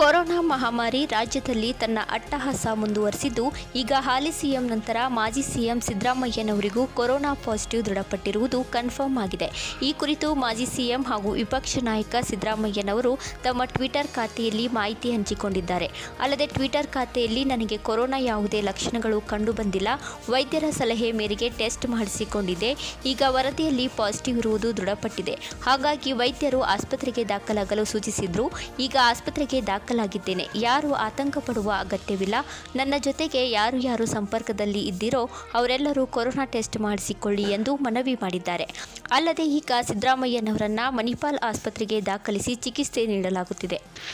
corona ಮಹಾಮಾರಿ ರಾಜ್ಯದಲ್ಲಿ ತನ್ನ ಅಟ್ಟಹಾಸ ಮುಂದುವರೆಸಿದ್ದು ಈಗ ಹಾಲಿ ಸಿಎಂ ನಂತರ ಮಾಜಿ ಸಿಎಂ ಸಿದ್ದರಾಮಯ್ಯನವರಿಗೂ ಕೊರೋನಾ ಪಾಸಿಟಿವ್ ದೃಢಪಟ್ಟಿರುವುದು ಕನ್ಫರ್ಮ್ ಆಗಿದೆ ಈ ಕುರಿತು ಮಾಜಿ ಸಿಎಂ ಹಾಗೂ ವಿಪಕ್ಷ ನಾಯಕ ಸಿದ್ದರಾಮಯ್ಯನವರು ತಮ್ಮ ಟ್ವಿಟರ್ ಖಾತೆಯಲ್ಲಿ ಮಾಹಿತಿ ಹಂಚಿಕೊಂಡಿದ್ದಾರೆ ಅಲ್ಲದೆ ಟ್ವಿಟರ್ ಖಾತೆಯಲ್ಲಿ ನನಗೆ ಕೊರೋನಾ ಯಾವುದೇ ಲಕ್ಷಣಗಳು ಕಂಡುಬಂದಿಲ್ಲ ವೈದ್ಯರ ಸಲಹೆ ಮೇರೆಗೆ ಟೆಸ್ಟ್ ಮಾಡಿಸಿಕೊಂಡಿದ್ದೆ ಈಗ ವರದಿಯಲ್ಲಿ ಪಾಸಿಟಿವ್ ಇರುವುದು ದೃಢಪಟ್ಟಿದೆ ಹಾಗಾಗಿ ವೈದ್ಯರು ಆಸ್ಪತ್ರೆಗೆ ದಾಖಲಾಗಲು ಸೂಚಿಸಿದ್ರು ಈಗ ಆಸ್ಪತ್ರೆಗೆ ದಾಖಲಾಗಿದ್ದೇನೆ ಯಾರು ಆತಂಕ ಪಡುವ ಅಗತ್ಯವಿಲ್ಲ ನನ್ನ ಜೊತೆಗೆ ಯಾರು ಯಾರು ಸಂಪರ್ಕದಲ್ಲಿ ಇದ್ದೀರೋ ಅವರೆಲ್ಲರೂ ಕೊರೋನಾ ಟೆಸ್ಟ್ ಮಾಡಿಸಿಕೊಳ್ಳಿ ಎಂದು ಮನವಿ ಮಾಡಿದ್ದಾರೆ ಅಲ್ಲದೆ ಈಗ ಸಿದ್ದರಾಮಯ್ಯನವರನ್ನ ಮಣಿಪಾಲ್ ಆಸ್ಪತ್ರೆಗೆ ದಾಖಲಿಸಿ ಚಿಕಿತ್ಸೆ ನೀಡಲಾಗುತ್ತಿದೆ